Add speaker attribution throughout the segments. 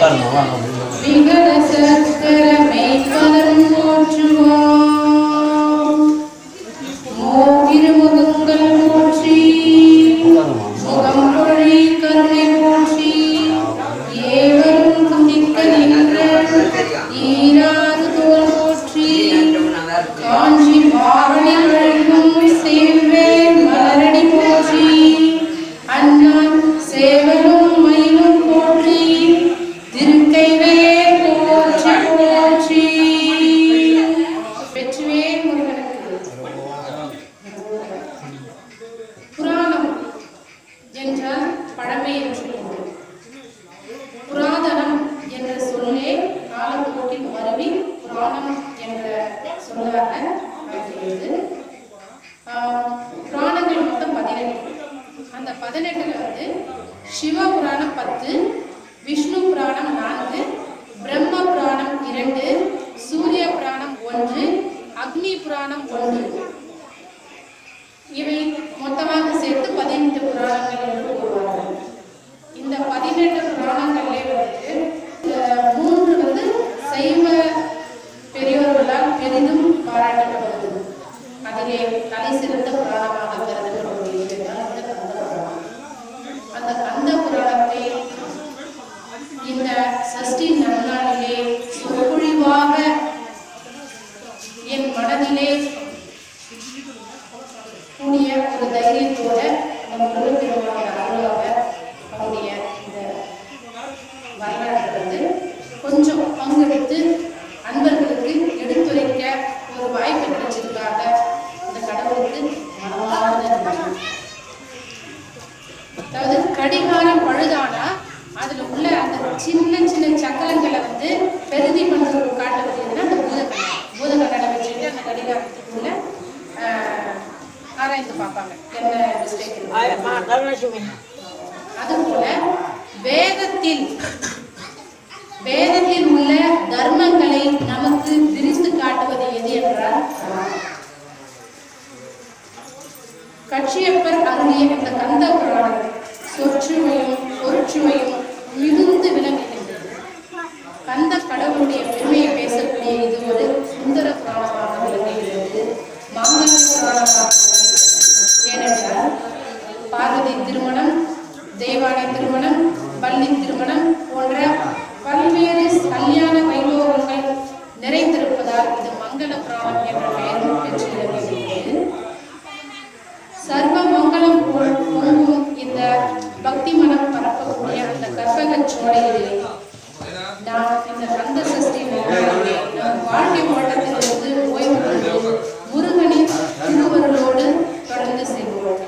Speaker 1: உட்காருமா வாங்க அப்படின்னு
Speaker 2: விகட சக்கரமே பலன் போற்றுவோம் மோகிருமுகங்கள் போற்றி முகம் பொழி கருணை போற்றி ஏவரும் துதிக்க நின்ற ஈராறு தோல் போற்றி காஞ்சி மாவணி வழங்கும் சேவேல் மலரடி போற்றி அண்ணன் சேவலும் மயிலும் போற்றி திருக்கைவே போற்றி போற்றி வெற்றிவேல் முருகனுக்கு புராணம் என்றால் பழமை என்று பொருள். புராதனம் என்ற சொல்லே காலப்போக்கில் மருவி புராணம் என்ற சொல்லாக ஆகிறது ஆஹ் புராணங்கள் மொத்தம் பதினெட்டு அந்த பதினெட்டுல வந்து சிவ புராணம் பத்து விஷ்ணு புராணம் நான்கு பிரம்ம புராணம் இரண்டு சூரிய புராணம் ஒன்று அக்னி புராணம் ஒன்று இவை மொத்தமாக சேர்த்து பதினெட்டு புராணங்கள் என்று கூறுவார்கள் இந்த பதினெட்டு புராணங்களிலே வந்து அஹ், மூன்று வந்து சைவ பெரியோர்களால் பெரிதும் பாராட்டப்படுவது அதிலே தலை சிறந்த புராணமாக கருதப்படுவது என்றால் இந்த கந்த புராணம் அந்த கந்த புராணத்தை இந்த சஷ்டி நன்னாளிலே சொற்பொழிவாக என் மனதிலே கூடிய ஒரு தைரியத்தோட நம்ம முருகப்பெருமானுடைய அருளாக அவருடைய இந்த வரலாற்றை வந்து கொஞ்சம் பங்கெடுத்து அன்பர்களுக்கு எடுத்துரைக்க ஒரு வாய்ப்பு கிடைச்சதுக்காக இந்த கடவுளுக்கு மனமார்ந்த நன்றி அதாவது கடிகாரம் பழுதானா அதுல உள்ள அந்த சின்ன சின்ன சக்கரங்களை வந்து பெருதி பண்றது காட்டுவது எதுனா அந்த பூதக்கண்ணை பூதக்கண்ணை வச்சுட்டு அந்த கடிகாரத்துக்குள்ள ஆஹ், ஆராய்ந்து பார்ப்பாங்க என்ன மிஸ்டேக் அதுபோல வேதத்தில் வேதத்தில் உள்ள தர்மங்களை நமக்கு விரித்து காட்டுவது எது என்றால் கட்சியப்பர் அருளிய இந்த கந்த புராணம் சொற்றுமையும் பொருட்சுமையும் மிகுந்து விளங்குகின்றது கந்த கடவுளுடைய பெருமையை பேசக்கூடிய இது ஒரு சுந்தர புராணமாக விளங்குகிறது மங்கள புராணமாக விளங்குகிறது ஏனென்றால் பார்வதி திருமணம் தேவானை திருமணம் பள்ளி திருமணம் போன்ற பல்வேறு கல்யாண வைபவங்கள் நிறைந்திருப்பதால் இது மங்கள புராணம் என்ற பெயரும் பெற்று விளங்குகிறது சர்வ மங்களம் போல் பொங்கும் இந்த பக்தி மனம் பரப்பக்கூடிய அந்த கற்பக சோலையிலே நாம் இந்த கந்த சஷ்டி நாளிலே நம் வாழ்க்கை ஓட்டத்திலிருந்து ஓய்வு கொண்டு முருகனின் திருவருளோடு தொடர்ந்து செல்வோம்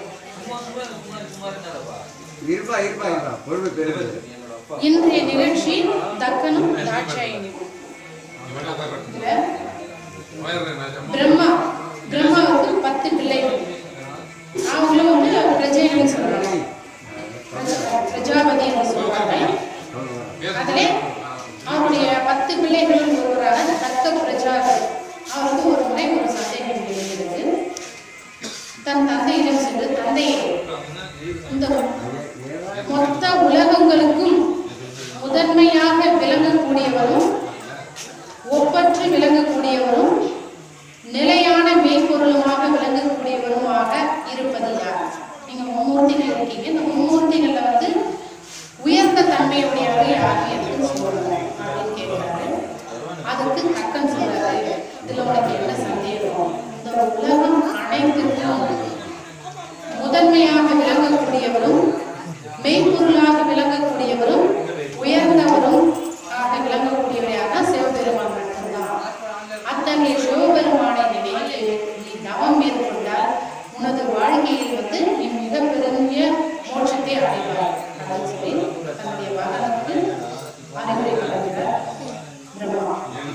Speaker 3: இருப்பா இருப்பா இருப்பா பொறுமை பெருமை
Speaker 2: இன்றைய நிகழ்ச்சி தக்கனும் தாட்சாயினி இதுல பிரம்மா பிரம்மாவுக்கு பத்து பிள்ளைகள் அவங்களும் வந்து பிரஜைன்னு சொல்றாங்க பிரஜ- பிரஜாபதின்னு சொல்றாங்க அதிலே அவருடைய பத்து பிள்ளைகளும் ஒருவரான தக்க பிரஜாபதி அவருக்கு ஒரு முறை ஒரு சந்தேகம் எழுகிறது தன் தந்தையிடம் சென்று தந்தையே இந்த மொத்த உலகங்களுக்கும் முதன்மையாக விளங்கக்கூடியவரும் ஒப்பற்று விளங்கக்கூடியவரும் நிலையான மெய்ப்பொருளுமாக விளங்கக்கூடியவருமாக இருப்பது யார் நீங்க மும்மூர்த்திகள் இருக்கீங்க இந்த மும்மூர்த்திகள்ல வந்து உயர்ந்த தன்மையுடையவர் யார் என்று சொல்றாங்க அப்படின்னு கேட்கிறாரு அதுக்கு தக்கன் சொல்றாரு இதுல உனக்கு என்ன சந்தேகம் இந்த உலகம் அனைத்திற்கும் முதன்மையாக விளங்கக்கூடியவரும் மெய்ப்பொருளாக விளங்கக்கூடியவரும் உயர்ந்தவரும் ஆக விளங்கக்கூடியவரையாக சிவபெருமான் மட்டும்தான் அத்தகைய சிவபெருமானை நினைத்து நீ தவம் மேற்கொண்டால் உனது வாழ்க்கையில் வந்து நீ மிக பெரிய மோட்சத்தை அடைவாய் அப்படின்னு சொல்லி தன்னுடைய மகனுக்கு அறிவுரை வழங்குகிறார் பிரம்மா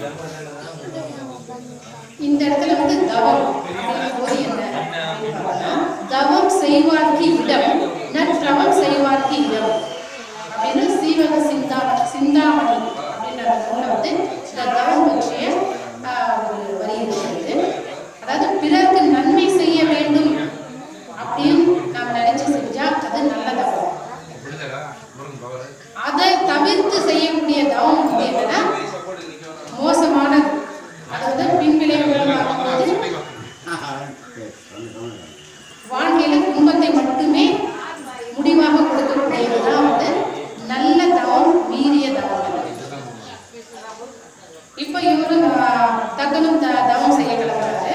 Speaker 2: இந்த இடத்துல வந்து தவம் அப்படிங்கிற போது என்ன அப்படின்னு பார்த்தா, தவம் செய்வார்க்கு இடம் நற்றவம் செய்வார்க்கு இடம் அப்படின்னு சீவக சிந்தா சிந்தாமணி அப்படின்ற அந்த நூலை வந்து இந்த தவம் பற்றிய ஆஹ், ஒரு வரி இருக்கிறது அதாவது பிறருக்கு நன்மை செய்ய வேண்டும் அப்படின்னு நாம் நினைச்சு செஞ்சா அது நல்ல தவம் அதை தவிர்த்து செய்யக்கூடிய தவம் வந்து என்னன்னா மோசமானது அது வந்து பின்விளைவுகள் பார்க்கும்போது வாழ்க்கையில துன்பத்தை மட்டுமே முடிவாக கொடுக்கக்கூடியதுதான் வந்து நல்ல தவம் வீரிய தவம் இப்ப இவரு ஆஹ், தக்கனும் த- தவம் செய்ய கிளம்புறாரு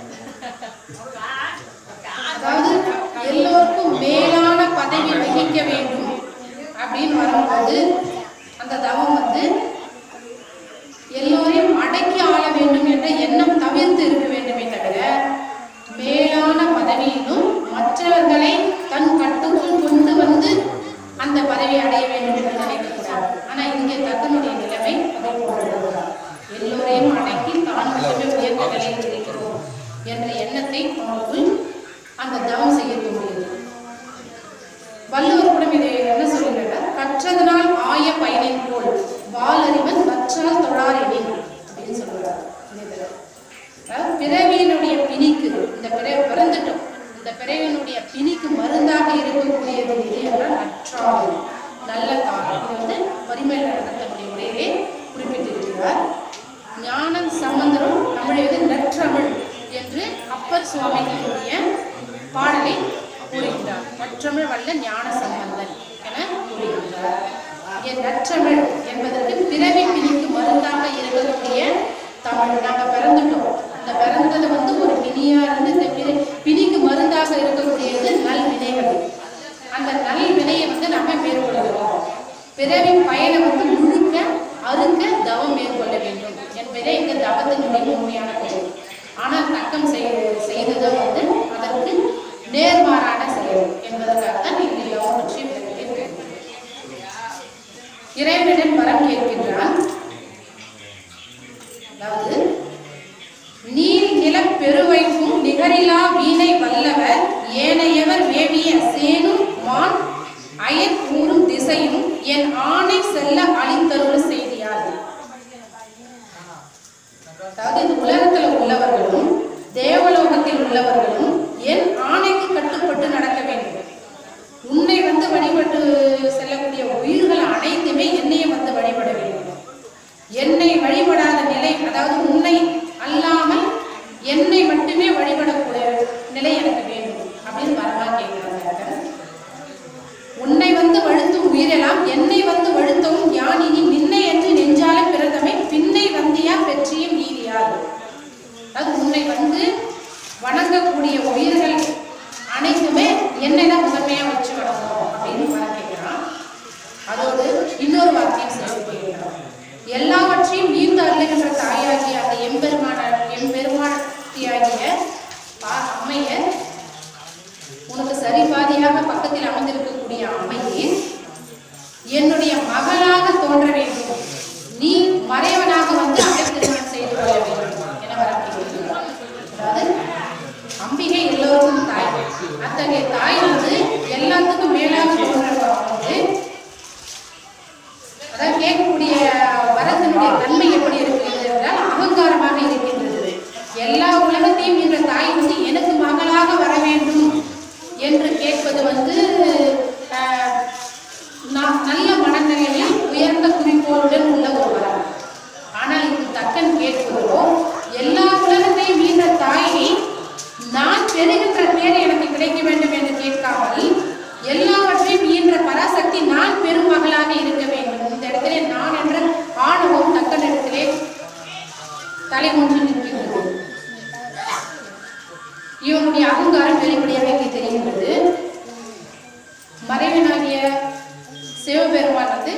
Speaker 2: அதாவது எல்லோருக்கும் மேலான பதவி வகிக்க வேண்டும் அப்படின்னு வரும்போது அந்த தவம் வந்து எல்லோரையும் அடக்கி ஆள வேண்டும் என்ற எண்ணம் தவிர்த்து இருக்க வேண்டுமே தவிர மேலான பதவியிலும் மற்றவர்களை தன் கட்டுக்குள் கொண்டு வந்து அந்த பதவியை அடைய வேண்டும் என்று நினைக்கக்கூடாது ஆனா இங்கே தக்கனுடைய நிலைமை அதை போன்றதுதான் எல்லோரையும் அடக்கி தான் மட்டுமே உயர்ந்த நிலையில் இருக்கிறோம் என்ற எண்ணத்தை அவனுக்குள் அந்த தவம் செய்ய தோன்றியது வள்ளுவர் கூட இதை என்ன சொல்லுகிறார் கற்றதனால் ஆய பயனின் போல் வாலறிவன் கற்றால் தொழாரெனின் அப்படின்னு சொல்றார் இதுல. அதாவது பிறவியினுடைய பிணிக்கு இந்த பிற பிறந்துட்டோம் இந்த பிறவியினுடைய பிணிக்கு மருந்தாக இருக்கக்கூடியது எது என்றால் நற்றால் நல்ல காலம் இது வந்து வரிமையில் நடத்தக்கூடிய உரையிலே குறிப்பிட்டிருக்கிறார் ஞானம் சம்பந்தரும் தமிழ் எழுது நற்றமிழ் என்று அப்பர் சுவாமிகளுடைய பாடலை கூறுகிறார் நற்றமிழ் வல்ல ஞான சம்பந்தன் என கூறுகின்றார் இங்கே நற்றமிழ் என்பதற்கு பிறவி பிணிக்கு மருந்தாக இருக்கக்கூடிய தமிழ் நாங்க பிறந்துட்டோம் அந்த பிறந்தது வந்து ஒரு பிணியா இருந்து இந்த பிணி பிணிக்கு மருந்தாக இருக்கக்கூடியது நல் வினைகள் அந்த நல் வினையை வந்து நம்ம மேற்கொள்கிறோம் பிறவி பயனை வந்து முழுக்க அறுக்க தவம் மேற்கொள்ள வேண்டும் என்பதே இந்த தவத்தினுடைய உண்மையான பொருள் ஆனால் தக்கம் செய் செய்தது வந்து அதற்கு நேர்மாறான செயல் என்பதற்காக தான் இந்த யோகம் பற்றி விளக்கியிருக்கிறேன் இறைவனிடம் வரம் கேட்கின்றான் அதாவது நீர் நிலப் பெருவைக்கும் நிகரிலா வீணை வல்லவர் ஏனையவர் மேவிய சேனும் மான் அயற் கூறும் திசையும் என் ஆணை செல்ல அழித்தருள் செய்தியார் அதாவது இந்த உலகத்துல உள்ளவர்களும் தேவலோகத்தில் உள்ளவர்களும் என் ஆணைக்கு கட்டுப்பட்டு நடக்க வேண்டும் உன்னை வந்து வழிபட்டு செல்லக்கூடிய உயிர்கள் அனைத்துமே என்னையே வந்து வழிபட வேண்டும் என்னை வழிபடாத நிலை அதாவது உன்னை அல்லாமல் என்னை மட்டுமே வழிபடக்கூடிய நிலை எனக்கு வேண்டும் அப்படின்னு வரமா கேட்கிறாங்க உன்னை வந்து வழுத்தும் உயிரெல்லாம் என்னை வந்து வழுத்தவும் யான் இனி நின்னை என்று நெஞ்சாலே பிறந்தமை பின்னை வந்தியா பெற்றியும் நீதியாது அது உன்னை வந்து வணங்கக்கூடிய உயிர்கள் அனைத்துமே என்னை தான் முதன்மையா வச்சு வணங்கணும் அப்படின்னு வர கேட்கிறான் அதோடு இன்னொரு வார்த்தையும் சேர்த்து கேட்கிறான் எல்லாவற்றையும் நீர்ந்து அருளுகின்ற தாயாகிய அந்த எம்பெருமான எம்பெருமாட்டியாகிய பா- அம்மையர் உனக்கு சரிபாதியாக பக்கத்தில் அமர்ந்திருக்கக்கூடிய அம்மையே என்னுடைய மகளாக தோன்ற வேண்டும் நீ மறைவனாக வந்து அவளை திருமணம் செய்து கொள்ள வேண்டும் என வரப்படுகிறது அதாவது அம்பிகை எல்லோருக்கும் தாய் அத்தகைய தாய் வந்து எல்லாத்துக்கும் மேலாக தோன்றவங்க வந்து அதான் கேட்கக்கூடிய வரத்தினுடைய தன்மை எப்படி இருக்கிறது என்றால் அகங்காரமாக இருக்கின்றது எல்லா உலகத்தையும் என்ற தாய் வந்து எனக்கு மகளாக வர வேண்டும் என்று கேட்பது வந்து ஆஹ், நா- நல்ல மனநிலையில் உயர்ந்த குறிக்கோளுடன் உள்ள ஒரு வரம் ஆனால் இது தக்கன் கேட்பதோ எல்லா உலகத்தையும் ஈன்ற தாயை நான் பெறுகின்ற பேர் எனக்கு கிடைக்க வேண்டும் என்று கேட்காமல் எல்லாவற்றையும் ஈன்ற பராசக்தி நான் பெரும் மகளாக இருக்க வேண்டும் இந்த இடத்திலே நான் என்ற ஆணவம் தக்கன் இடத்திலே தலை ஒன்று நிற்கின்றது இவனுடைய அகங்காரம் வெளிப்படையாக இங்கே தெரிகின்றது மறைவனாகிய சிவபெருமான் வந்து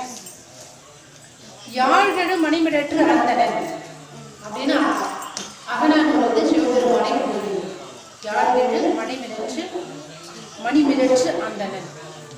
Speaker 2: யாழ்கழு மணிமிடற்று அந்தனர் அப்படின்னு அகனானூர் வந்து சிவபெருமானை கூறுகிறது யாழ்கழு மணிமிடற்று மணிமிடற்று அந்தனர்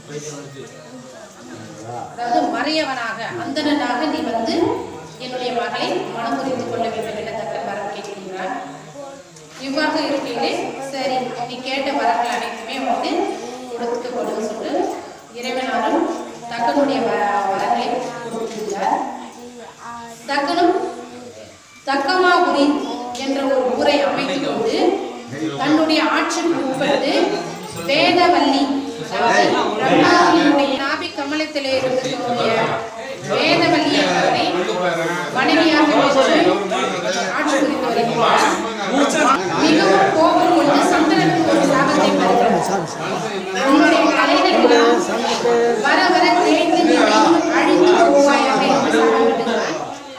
Speaker 2: அதாவது மறையவனாக அந்தணனாக நீ வந்து என்னுடைய மகளை மனம் புரிந்து கொள்ள வேண்டும் என தக்கன் வரம் கேட்கின்றார் இவ்வாறு இருக்கையிலே சரி நீ கேட்ட வரங்கள் அனைத்துமே வந்து கொடுக்கப்படும் சொல்லி இறைவனாரும் தக்கனுடைய வ- வரங்களை கொடுக்கின்றார் தக்கனும் தக்கமாபுரி என்ற ஒரு ஊரை அமைத்துக் கொண்டு தன்னுடைய ஆட்சிக்கு உட்பட்டு வேதவல்லி அதாவது பிரம்மாவினுடைய நாபிக் கமலத்திலே இருந்து தோன்றிய வேதவல்லி என்பவரை மனைவியாக பெற்று ஆட்சி புரிந்து வருகிறார் மிகவும் கோபம் கொண்டு சந்திரனுக்கு ஒரு சாபத்தை பெறுகிறார் உன்னுடைய கலைகள் எல்லாம் வர வர தேய்ந்து நீ அழிந்து போவாயாக என்று சாபமிடுகிறார்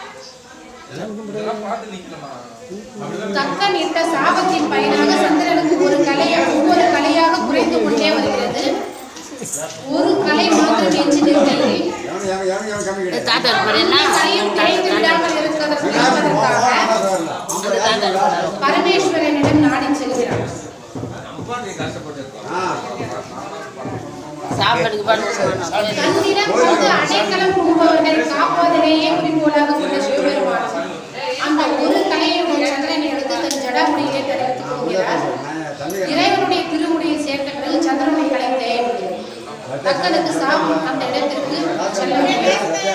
Speaker 2: தக்கன் இட்ட சாபத்தின் பயனாக சந்திரனுக்கு ஒரு கலையா ஒவ்வொரு கலையாக குறைந்து கொண்டே வருகிறது ஒரு கலை மாத்திரம் எஞ்சி நிற்கிறது
Speaker 3: எவன் எவன் எவன் எவன் கம்மி கிடையாது
Speaker 1: தாத்தா இருப்பாருன்னா
Speaker 2: கலையும் தேய்ந்து விடாமல் இருக்கிறதற்கு இருப்பதற்காக பரமேஸ்வரனிடம் நாடி செல்கிறார்
Speaker 3: ஆ
Speaker 1: சாப்பாடுக்கு பண்ண சொல்லணும்
Speaker 2: தன்னிடம் வந்து அடைக்கலம் புகுபவர்களை காப்பதிலேயே குறிக்கோளாக கொண்ட சிவபெருமான் அந்த ஒரு கலையுடைய சந்திரனை எடுத்து தன் ஜடாமுடியிலே தெரிவித்துக் கொள்கிறார்
Speaker 3: தம்பி
Speaker 2: இறைவனுடைய திருமுடியில் சேர்த்த பிறகு சந்திரனை கலைத்தே தக்கனுக்கு சாபம் அந்த இடத்திற்கு செல்லவில்லை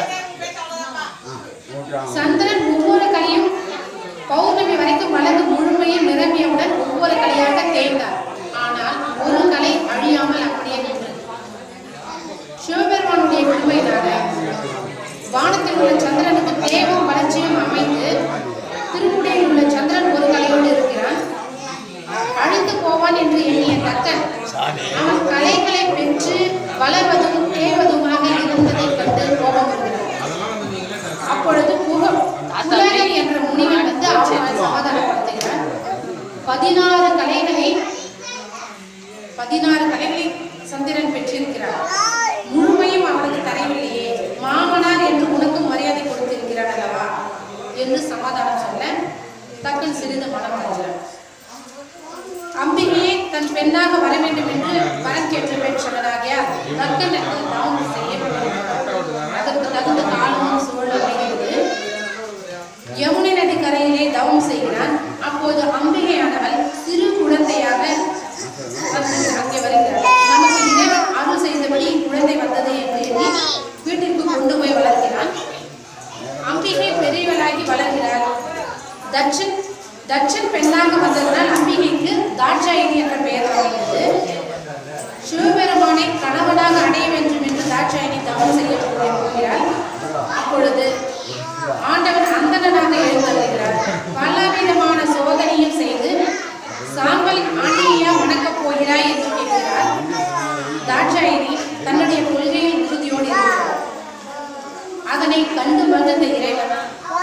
Speaker 3: ஓகே
Speaker 2: சந்திரன் ஒவ்வொரு கலையும் பௌர்ணமி வரைக்கும் வளர்ந்து முழுமையில் நிரம்பியவுடன் ஒவ்வொரு கலையாக தேய்ந்தார் ஆனால் ஒரு கலை அழியாமல் அப்படியே நின்றது சிவபெருமானுடைய விடுமையினால வானத்தில் உள்ள சந்திரனுக்கு தேவம் வளர்ச்சியும் அமைந்து திருமுடியில் உள்ள சந்திரன் ஒரு கலையோடு இருக்கிறான் அழிந்து போவான் என்று எண்ணிய தக்கன் அவன் கலைகளை பெற்று வளர்வதும் தேவதுமாக இருந்ததை கண்டு கோபம் வருகிறார் அப்பொழுது புகம் புலகன் என்ற முனிவன் வந்து அவனை சமாதானப்படுத்துகிறார் பதினாறு கலைகளை பதினாறு கலைகளை சந்திரன் பெற்றிருக்கிறார் முழுமையும் அவனுக்கு தரவில்லையே மாமனார் என்று உனக்கு மரியாதை கொடுத்திருக்கிறார் அல்லவா என்று சமாதானம் சொல்ல தக்கன் சிறிது மனம் அடைகிறார் அம்பிகையே தன் பெண்ணாக வர வேண்டும் என்று வரம் கேட்டு பெற்றவனாகிய தக்கன் என்று தவம் செய்ய அதற்கு தகுந்த காலமும் சூழல் அமைகிறது யமுனை நதி கரையிலே தவம் செய்கிறான் அப்போது அம்பிகையானவள் சிறு குழந்தையாக வந்து அங்கே வருகிறாள் நமக்கு இறைவன் அருள் செய்தபடி குழந்தை வந்தது என்று எண்ணி வீட்டிற்கு கொண்டு போய் வளர்க்கிறான் அம்பிகை பெரியவளாகி வளர்கிறாள் தட்சன் தட்சன் பெண்ணாக வந்ததனால் அம்பிகைக்கு தாட்சாயினி என்ற பெயர் அமைந்தது சிவபெருமானை கணவனாக அடைய வேண்டும் என்று தாட்சாயினி தவம் செய்ய போகிறாள் அப்பொழுது ஆண்டவன் அந்தணனாக எழுந்தருகிறார் பலவிதமான சோதனையும் செய்து சாம்பல் ஆண்டியா வணங்கப் போகிறாய் என்று கேட்கிறார் தாட்சாயினி தன்னுடைய கொள்கையில் உறுதியோடு இருக்கிறார் அதனை கண்டு மகிழ்ந்த இறைவன்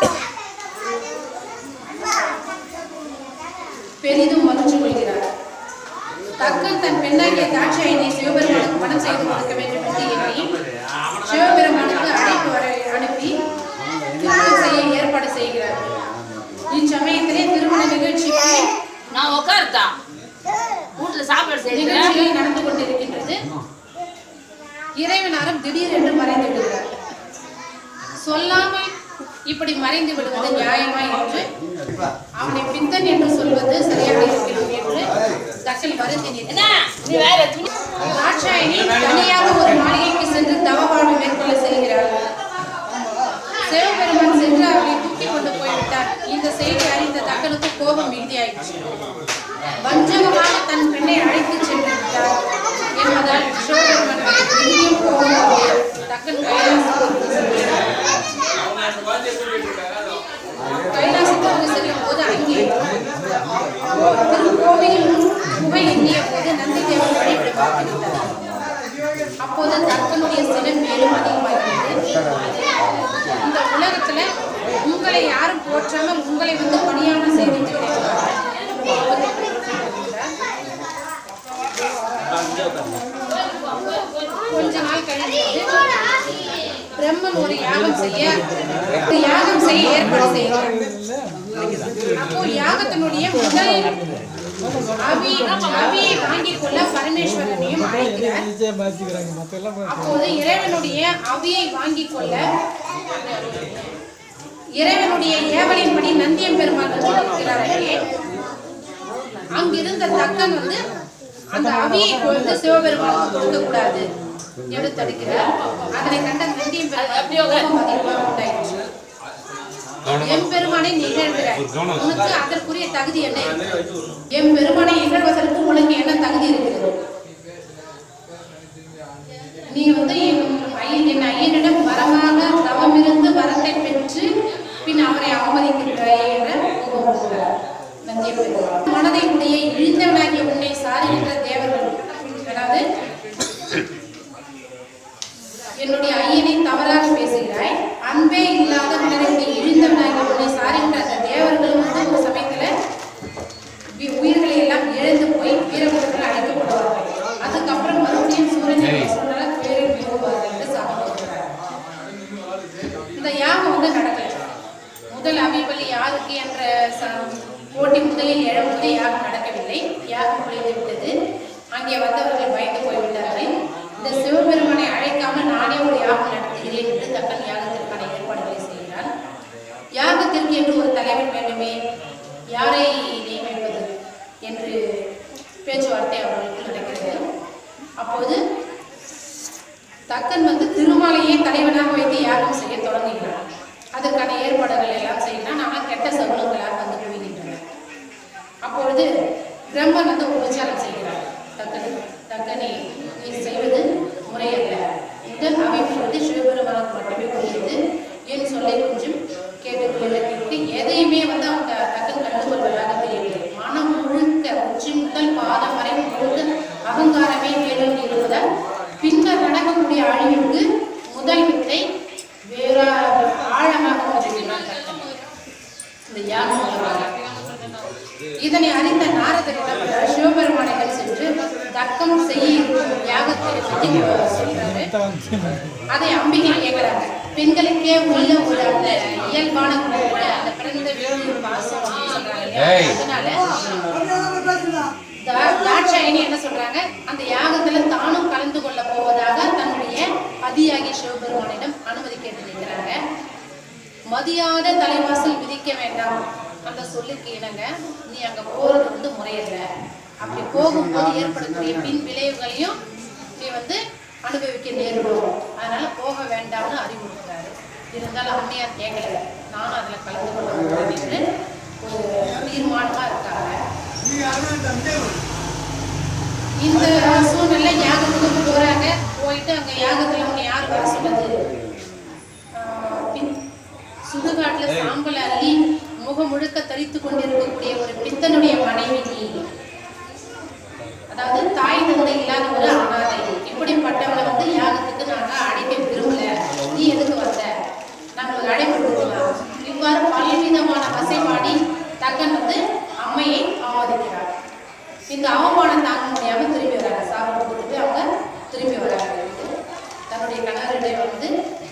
Speaker 2: பெரிதும் மகிழ்ச்சி கொள்கிறார் தக்கன் தன் பெண்ணாகிய தாட்சாயினை சிவபெருமானுக்கு மனம் செய்து கொடுக்க வேண்டும் என்று எண்ணி சிவபெருமானுக்கு அழைப்பு வர அனுப்பி திருமணம் செய்ய ஏற்பாடு செய்கிறார் இச்சமயத்திலே திருமண நிகழ்ச்சிக்கு
Speaker 1: நான் உட்காருதா வீட்டுல சாப்பாடு செய்யுங்க
Speaker 2: நிகழ்ச்சிகள் நடந்து கொண்டிருக்கின்றது இறைவனாரும் திடீரென்று மறைந்து விடுகிறார் சொல்லாமல் இப்படி மறைந்து விடுவது நியாயமா என்று அவனை பித்தன் என்று சொல்வது சரியாக இருக்கிறது என்று தக்கல் வருந்தி
Speaker 1: என்ன
Speaker 2: நின்றார்.
Speaker 1: நீ வேற துணி
Speaker 2: தாட்சாயினி தனியாக ஒரு மாளிகைக்கு சென்று தவ வாழ்வு மேற்கொள்ள செல்கிறார் சிவபெருமான் சென்று அவரை தூக்கி கொண்டு போய்விட்டார் இந்த செய்தி அறிந்த தக்கனுக்கு கோபம் மிகுதியாயிற்று வஞ்சகமாக தன் பெண்ணை அழைத்து சென்று விட்டார் என்பதால் சிவபெருமான் இனியும் கோபம் வந்து தக்கன் கைலாசத்திற்கு சென்றார். கைலாசத்திற்கு செல்லும் போது அங்கே திருக்கோவில் புகை எண்ணிய போது நந்தி தேவன் வழிபட பார்க்கிறார் அப்போது தக்கனுடைய சினம் மேலும் அதிகமாகிறது இந்த உலகத்துல உங்களை யாரும் போற்றாமல் உங்களை வந்து பணியாமல் செய்துட்டு இருக்கிறார். கொஞ்ச நாள் கழிந்து பிரம்மன் ஒரு யாகம் செய்ய ஒரு யாகம் செய்ய ஏற்பாடு செய்கிறார் அப்போ யாகத்தினுடைய முதல் அவி அவியை வாங்கிக் கொள்ள பரமேஸ்வரனையும் அழைக்கிறார் அப்போது இறைவனுடைய அவியை வாங்கிக் கொள்ள இறைவனுடைய ஏவலின்படி நந்தியம் பெருமாள் வந்து இருக்கிறார் அங்கே அங்கிருந்த தக்கன் வந்து அந்த அவியை கொண்டு சிவபெருமானுக்கு கொடுக்க கூடாது என்று தடுக்கிறார் அதனை கண்ட நந்தியம் பெருமாள் கோபம் அதிகமாக உண்டாயிற்று எம் பெருமானை நிகழ்கிறாய் உனக்கு அதற்குரிய தகுதி என்ன எம் பெருமானை இகழ்வதற்கு உனக்கு என்ன தகுதி இருக்கிறது நீ வந்து என் ஐயன் என் ஐயனிடம் வரமாக தவமிருந்து வரத்தை பெற்று பின் அவரை அவமதிக்கின்றாயே என்ற கோபம் கொள்கிறார் நந்திய பெருமாள். மனதை உடைய இழிந்தவனாகிய உன்னை சாருகின்ற தேவர்கள் அதாவது என்னுடைய ஐயனை தவறாக பேசுகிறாய் அன்பே இல்லாத மனதை இழிந்தவனாகிய உன்னை சாருகின்ற அந்த தேவர்களும் வந்து ஒரு சமயத்துல வி- உயிர்களை எல்லாம் இழந்து போய் வீரபுரத்தில் அழைக்கப்படுவார்கள் அதுக்கப்புறம் மறுபடியும் சூரியன் சொன்னால பேரில் மிகுவார்கள் என்று சாமி சொல்றார். இந்த யாகம் வந்து நடக்கல முதல் அபிபலி யாருக்கு என்ற ச- போட்டி முதலில் எழும்போது யாகம் நடக்கவில்லை யாகம் முடிந்து விட்டது அங்கே வந்தவர்கள் பயந்து போய்விட்டார்கள் இந்த சிவபெருமானை அழைக்காமல் நானே ஒரு யாகம் நடத்துகிறேன் என்று தக்கன் யாகத்திற்கான ஏற்பாடுகளை செய்கிறார் யாகத்திற்கு என்று ஒரு தலைவன் வேண்டுமே யாரை நியமிப்பது என்று பேச்சுவார்த்தை அவர்களுக்கு நடக்கிறது அப்போது தக்கன் வந்து திருமாலையே தலைவனாக வைத்து யாகம் செய்ய தொடங்குகிறார் அதற்கான ஏற்பாடுகள் எல்லாம் செய்கிறான் ஆனால் கெட்ட சகுனங்களாக வந்து குவிகின்றன அப்பொழுது பிரம்மன் வந்து உபச்சாரம் செய்கிறார் தக்கன் தக்கனை நீ செய்வது முறையல்ல முதல் அமைப்பு வந்து சிவபெருமானுக்கு மட்டுமே உரியது என் சொல்லை கொஞ்சம் கேட்டுக்கொள்வதற்கு எதையுமே வந்து அவங்க தக்கன் கண்டுகொள்வதாக தெரியவில்லை மனம் முழுக்க உச்சி முதல் பாதம் வரை முழுக்க அகங்காரமே மேலும் இருப்பதால் பின்னர் நடக்கக்கூடிய அழிவுக்கு முதல் வித்தை வேற ஆழமாக பதிவினார் தக்கன் இந்த யாகம் மூலமாக இதனை அறிந்த நாரதரிடம் சிவபெருமானிடம் சென்று தக்கம் செய்ய இருக்கும் யாகத்தை பற்றி சொல்றாரு அதை அம்பிகை கேட்கிறாங்க பெண்களுக்கே உள்ள ஒரு அந்த இயல்பான குணம் உள்ள அந்த பிறந்த வீடு பாசம் அப்படின்னு சொல்றாங்க இல்லையா? அதனால தா- தாட்சாயணி என்ன சொல்றாங்க அந்த யாகத்துல தானும் கலந்து கொள்ள போவதாக தன்னுடைய பதியாகிய சிவபெருமானிடம் அனுமதி கேட்டு நிற்கிறாங்க மதியாத தலைவாசல் விதிக்க வேண்டாம் அந்த சொல்லுக்கு இணங்க நீ அங்க போறது வந்து முறையல்ல அப்படி போகும்போது ஏற்படக்கூடிய பின் விளைவுகளையும் நீ வந்து அனுபவிக்க நேரிடும் அதனால போக வேண்டாம்னு அறிவுறுத்துறாரு இருந்தாலும் அம்மையார் கேட்கல நானும் அதுல கலந்து கொள்ள போறேன் என்று ஒரு தீர்மானமா இருக்காங்க இந்த சூழ்நிலை யாகத்துக்கு போறாங்க போயிட்டு அங்க யாகத்துல உன்னை யார் வர சொன்னது ஆஹ் பின் சுடுகாட்டுல சாம்பல் அள்ளி முகம் முழுக்க தரித்து கொண்டிருக்கக்கூடிய ஒரு பித்தனுடைய மனைவி நீ அதாவது தாய் தந்தை இல்லாத ஒரு அனாதை இப்படிப்பட்டவளை வந்து யாகத்துக்கு நாங்க அழைக்க விரும்பல நீ எதுக்கு வந்த நாங்கள் அழைப்பு கொடுக்கலாம் இவ்வாறு பலவிதமான வசைபாடி தக்கன் வந்து அம்மையை அவமதிக்கிறார் இந்த அவமானம் தாங்க முடியாம திரும்பி வராங்க சாப்பிட்டு கொடுத்துட்டு அவங்க திரும்பி வராங்க வீட்டுக்கு. தன்னுடைய கணவரிடம் வந்து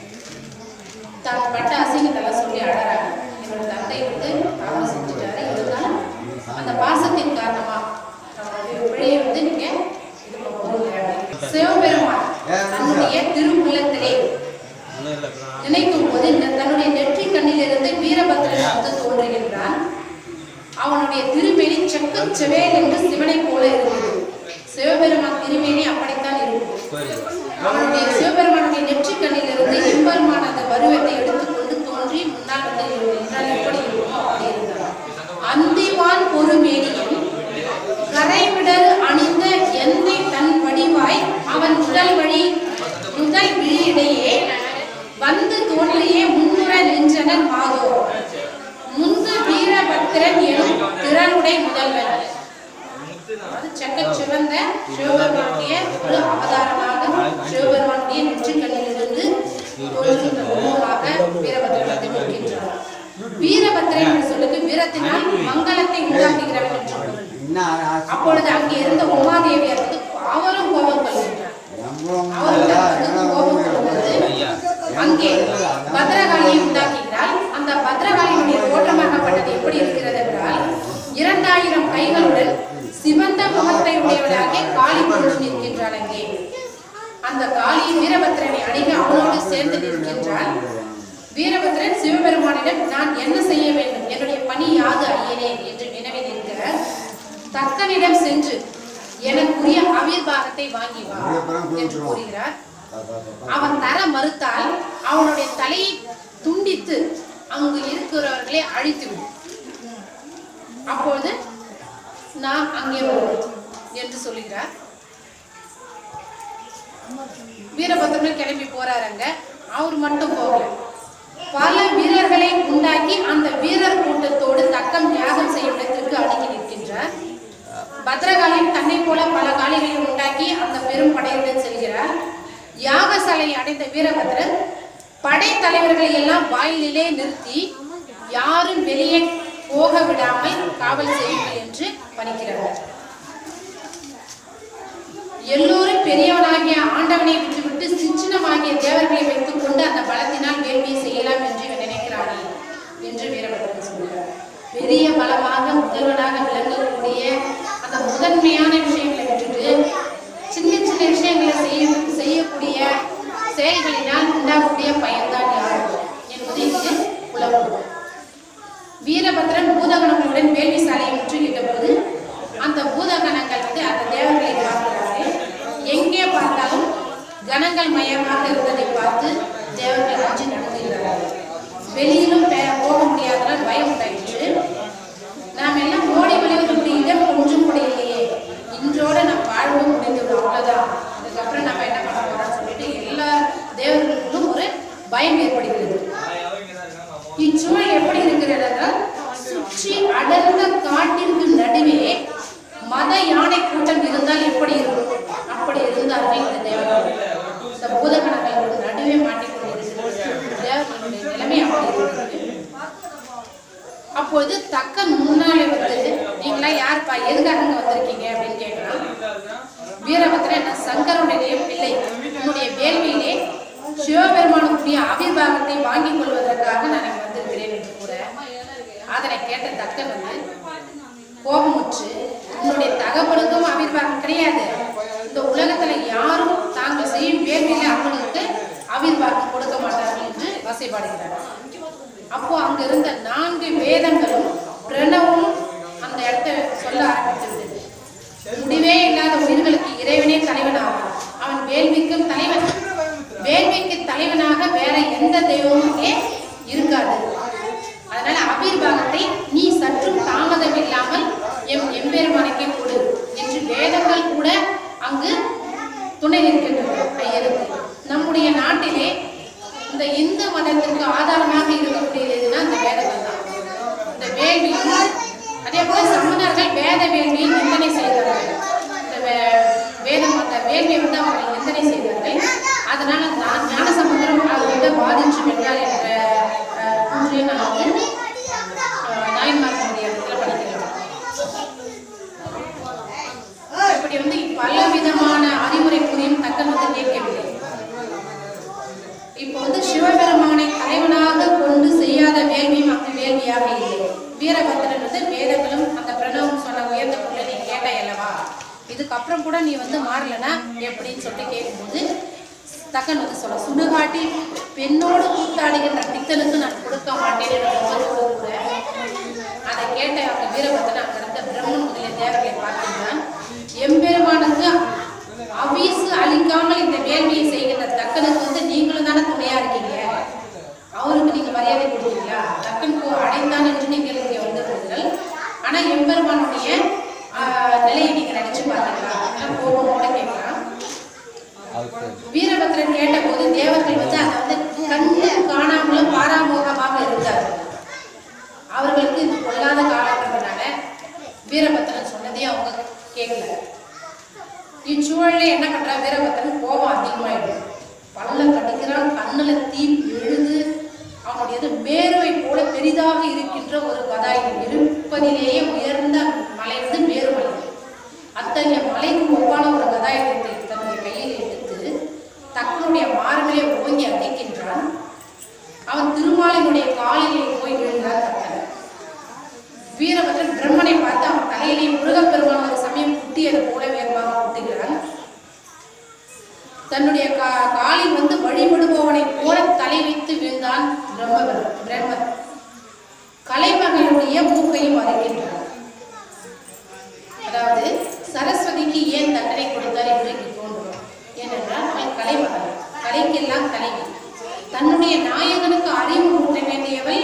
Speaker 2: தான் பட்ட அசிங்கத்தெல்லாம் சொல்லி அழறாங்க என்னோட தந்தை வந்து தவறு செஞ்சுட்டாரு இருந்தாலும் அந்த பாசத்தின் காரணமா நம்மளுடைய பிழையை வந்து நீங்க இது போகிறீங்க சிவபெருமான் தன்னுடைய திருமுலத்திலே நினைக்கும் போது இந்த தன்னுடைய நெற்றி கண்ணிலிருந்து வீரபத்ரன் வந்து தோன்றுகின்றான் அவனுடைய திருமேனி செக்கச் செவேல் என்று சிவனை போல இருந்தது சிவபெருமான் திருமேனி அப்படித்தான் இருக்கும் அவனுடைய சிவபெருமானுடைய நெற்றிக் கண்ணிலிருந்து எம்பெருமான் அந்த பருவத்தை எடுத்துக்கொண்டு தோன்றி முன்னால் வந்து நின்றால் எப்படி இருக்குமோ அப்படி இருந்தார் அந்திவான் பொறுமேனியன் கரைவிடல் அணிந்த எந்தை தன் வடிவாய் அவன் உடல் வழி முதல் விழியிடையே வந்து தோன்றியே முன்னுற நின்றனர் மாதோ முந்து வீரபத்திரன் எனும் திறனுடை முதல்வன் அது செக்கச் சிவந்த சிவபெருமானுடைய ஒரு அவதாரமாக சிவபெருமானுடைய நெற்றிக்கண்ணிலிருந்து தோன்றுகின்ற உருவமாக வீரபத்திரன் வந்து நிற்கின்றார் வீரபத்திரன் என்ற சொல்லுக்கு வீரத்தினால் மங்களத்தை உண்டாக்குகிறவன் என்று பொருள் அப்பொழுது அங்கே இருந்த உமாதேவியர் வந்து அவரும் கோபம் கொள்கின்றார் அவர்கள் வந்து கோபம் கொள்வது அங்கே பத்ரகாளியை உண்டாக்குகிறாள் அந்த பத்ரகாளியினுடைய தோற்றமாகப்பட்டது எப்படி இருக்கிறது என்றால் இரண்டாயிரம் கைகளுடன் சிவந்த முகத்தை உடையவளாக காளி கொண்டு நிற்கின்றாள் அங்கே அந்த காளி வீரபத்ரனை அணுகி அவனோடு சேர்ந்து நிற்கின்றாள் வீரபத்ரன் சிவபெருமானிடம் நான் என்ன செய்ய வேண்டும் என்னுடைய பணி யாது ஐயனே என்று வினவி நிற்க தக்கனிடம் சென்று எனக்குரிய அவிர்வாகத்தை வாங்கி வா என்று கூறுகிறார் அவன் தர மறுத்தால் அவனுடைய தலையை துண்டித்து அங்கு இருக்கிறவர்களை அழித்துவிடும் அப்பொழுது நான் அங்கே வருவேன் என்று சொல்லுகிறார் வீரபத்ரனும் கிளம்பி போறாருங்க அவர் மட்டும் போகல பல வீரர்களை உண்டாக்கி அந்த வீரர் கூட்டத்தோடு தக்கம் தியாகம் செய்யும் இடத்திற்கு அணுகி நிற்கின்றார் பத்ரகாளியும் தன்னை போல பல காளிகளை உண்டாக்கி அந்த பெரும் படையுடன் செல்கிறார் யாகசாலை அடைந்த வீரபத்ரர் படைத்தலைவர்களை எல்லாம் வாயிலிலே நிறுத்தி யாரும் வெளியே போக விடாமல் காவல் செய்யுங்கள் என்று பணிக்கிறார் எல்லோரும் பெரியவனாகிய ஆண்டவனை விட்டுவிட்டு சிற்றினமாகிய தேவர்களை வைத்துக் கொண்டு அந்த பலத்தினால் வேள்வியை செய்யலாம் என்று இவன் நினைக்கிறானே என்று வீரபத்ரன் சொல்கிறார் பெரிய பலமாக முதல்வனாக விளங்கக்கூடிய அந்த முதன்மையான விஷயங்களை விட்டுட்டு சின்ன சின்ன விஷயங்களை செய்ய செய்யக்கூடிய செயல்களினால் உண்டாகக்கூடிய பயன்தான் யார் என்பது இங்கு புலப்படும் வீரபத்ரன் பூதகணங்களுடன் வேள்வி சாலையை முற்றுகிட்ட போது அந்த பூதகணங்கள் வந்து அந்த தேவர்களை பார்க்கிறாரு எங்கே பார்த்தாலும் கணங்கள் மயமாக இருந்ததை பார்த்து தேவர்கள் அஞ்சு நடந்துகிறார்கள் வெளியிலும் பே- போக முடியாதனால் பயம் உண்டாயிற்று நாம் எல்லாம் ஓடி விளைவதற்கு இடம் கொஞ்சம் கூட இல்லையே இன்றோட நம் வாழ்வும் முடிந்துவிடும் அவ்வளவுதான் அதுக்கப்புறம் நம்ம என்ன பண்ண போறோம்னு சொல்லிட்டு எல்லா தேவர்களுக்கும் ஒரு பயம் ஏற்படுகிறது இச்சூழல் எப்படி இருக்கிறது என்றால் சுற்றி அடர்ந்த காட்டிற்கு நடுவே மத யானை கூட்டம் இருந்தால் எப்படி இருக்கும் அப்படி இருந்தார்கள் இந்த தேவர்கள் இந்த பூதகணங்களுக்கு நடுவே மாட்டிக்கொண்டிருக்கிறது தேவர்களுடைய நிலைமை அப்படி இருக்கிறது அப்போது தக்கன் முன்னாலே வந்து நீங்களா யாருப்பா எதுக்காக இங்க வந்திருக்கீங்க அப்படின்னு கேட்கலாம் வீரபத்ரன் என்ன சங்கரனுடைய பிள்ளை உன்னுடைய வேள்வியிலே சிவபெருமானுடைய ஆவிர்வாகத்தை வாங்கிக் கொள்வதற்காக நான் இங்க வந்திருக்கிறேன் என்று கூற அதனை கேட்ட தக்கன் வந்து கோபமுற்று உன்னுடைய தகப்பனுக்கும் ஆவிர்வாகம் கிடையாது இந்த உலகத்துல யாரும் தாங்கள் செய்யும் வேள்வியில அவங்களுக்கு ஆவிர்வாகம் கொடுக்க மாட்டார்கள் என்று வசைப்பாடுகிறார் அப்போ அங்க இருந்த நான்கு வேதங்களும் பிரணவமும் அந்த இடத்தை சொல்ல ஆரம்பித்து விட்டது முடிவே இல்லாத உயிர்களுக்கு இறைவனே தலைவனாகும் அவன் வேள்விக்கும் தலைவன் வேள்விக்கு தலைவனாக வேற எந்த தெய்வமும் அங்கே இருக்காது அதனால அபீர்வாகத்தை நீ சற்றும் தாமதம் இல்லாமல் எம் எம்பெருமானுக்கே கொடு என்று வேதங்கள் கூட அங்கு துணை நிற்கின்றன ஐயருக்கு நம்முடைய நாட்டிலே இந்த இந்து மதத்திற்கு ஆதாரமாக இருக்கக்கூடியது எதுனா இந்த வேதங்கள் தான் இந்த வேள்வியும் அதே போல சமணர்கள் வேத வேள்வியை நிந்தனை செய்தார்கள் இந்த வே- வேதம் அந்த வேள்வியை வந்து அவர்கள் நிந்தனை செய்தார்கள் அதனால நான் ஞானசமுத்திரம் அவர் வந்து பாதிச்சு வென்றார் என்ற அஹ், கூற்றை நான் வந்து அஹ், நாயன்மார்களுடைய இடத்துல படிக்கிறேன் இப்படி வந்து பல விதமான அறிவுரை கூறியும் தக்கன் வந்து கேட்கவில்லை இப்போ வந்து சிவபெருமானை தலைவனாக கொண்டு செய்யாத வேள்வியும் அங்கு வேள்வியாக இல்லை வீரபத்திரன் வந்து வேதங்களும் அந்த பிரணவம் சொன்ன உயர்ந்த பொருளை நீ கேட்டாய் அல்லவா இதுக்கப்புறம் கூட நீ வந்து மாறலனா எப்படின்னு சொல்லிட்டு கேட்கும்போது தக்கன் வந்து சொல்ல சுடுகாட்டி பெண்ணோடு கூத்தாடுகின்ற பித்தனுக்கு நான் கொடுக்க மாட்டேன் என்ற உணர்வோடு கூட அதை கேட்ட அந்த வீரபத்திரன் அங்க இருந்த பிரம்மன் முதலிய தேவர்களை பார்க்கின்றான் எம்பெருமானுக்கு அபீசு அளிக்காமல் இந்த வேள்வியை செய்கின்ற தக்கனுக்கு வந்து நீங்களும் தானே துணையா இருக்கீங்க அவருக்கு நீங்க மரியாதை கொடுத்தீங்களா தக்கனுக்கு அடைந்தான் என்று நீங்கள் இங்கே வந்திருந்தீர்கள் ஆனா எம்பெருமானுடைய ஆஹ், நிலையை நீங்க நினைச்சு பார்த்தீங்களா அப்படின்னு கோபமோட கேட்கலாம் வீரபத்ரன் கேட்டபோது தேவர்கள் வந்து அதை வந்து கண்டு காணாமலும் பாராமுகமாக இருந்தார் அவர்களுக்கு இது கொள்ளாத காலங்கிறதுனால வீரபத்ரன் சொன்னதையும் அவங்க கேட்கல இச்சூழல்ல என்ன பண்றா வீரபத்ரன் கோபம் அதிகமாயிடும் பல்ல கடிக்கிறான் கண்ணுல தீ எழுது அவனுடையது மேருவை போல பெரிதாக இருக்கின்ற ஒரு கதாயுதம் இருப்பதிலேயே உயர்ந்த மலை வந்து மேருமலை அத்தகைய மலைக்கு ஒப்பான ஒரு கதாயுதத்தை தன்னுடைய கையில் எடுத்து தக்கனுடைய மார்பிலே ஓங்கி அடிக்கின்றான் அவன் திருமாலினுடைய காலிலே போய் விழுந்தார் தக்கன் வீரபத்ரன் பிரம்மனை பார்த்து அவன் தலையிலே முருகப்பெருமான் ஒரு சமயம் குட்டியது போல வேகமாக குட்டுகிறான் தன்னுடைய கா- காலில் வந்து வழிபடுபவனை போல தலை வைத்து வீழ்ந்தான் பிரம்ம பிரம்மர் கலைமகளுடைய மூக்கையும் அறுக்கின்றான் அதாவது சரஸ்வதிக்கு ஏன் தண்டனை கொடுத்தார் என்று இங்கு தோன்றும் ஏனென்றால் அவள் கலைமகள் கலைக்கெல்லாம் தலைவி தன்னுடைய நாயகனுக்கு அறிவு ஊட்ட வேண்டியவள்